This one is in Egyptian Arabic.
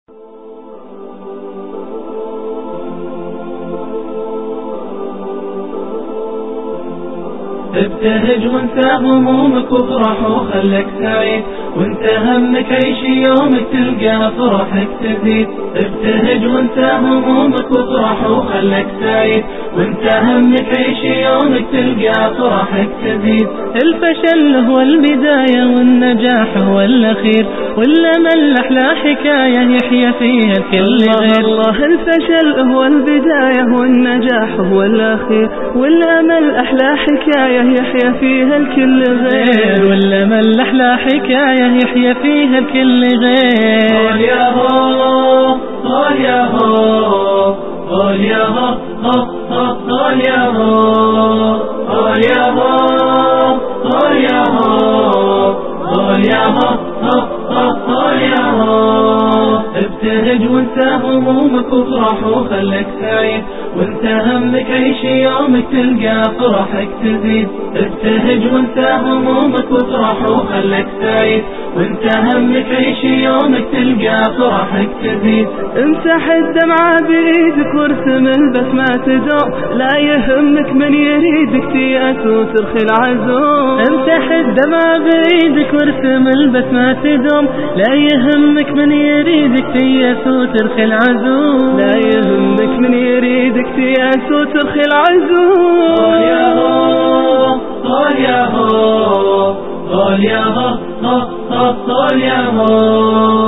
ابتهج وانت همومك وافرح وخلك سعيد وانت همك عيش يومك تلقى فرحك تزيد ابتهج وانت همومك وافرح وخلك سعيد وانت همك عيش يومك تلقى فرحك تزيد الفشل هو البداية والنجاح هو الأخير والأمل أحلى حكاية يحيى فيها الكل غير الله الفشل هو البداية والنجاح هو الأخير والأمل أحلى حكاية يحيى فيها الكل غير والأمل أحلى حكاية يحيى فيها الكل غير قول يا هو قول يا هو قول يا هو قول يا هو قول يا هو قول يا هو قول يا هو قول يا هو ابتهج وانت همومك وافرح وخلك سعيد وانت همك عيش يومك تلقى فرحك تزيد ابتهج وانت همومك وافرح وخلك سعيد وانت همك عيش يومك تلقى فرحك تزيد امسح الدمعة بايدك وارسم البسمة تدوم لا يهمك من يريدك تيأس وترخي العزوم امسح الدمعة بايدك وارسم البسمة تدوم لا يهمك من يريدك تيأس وترخي العزوم لا يهمك من يريدك تيأس وترخي العزوم قول يا هو قول يا هو قول يا هو قول يا هو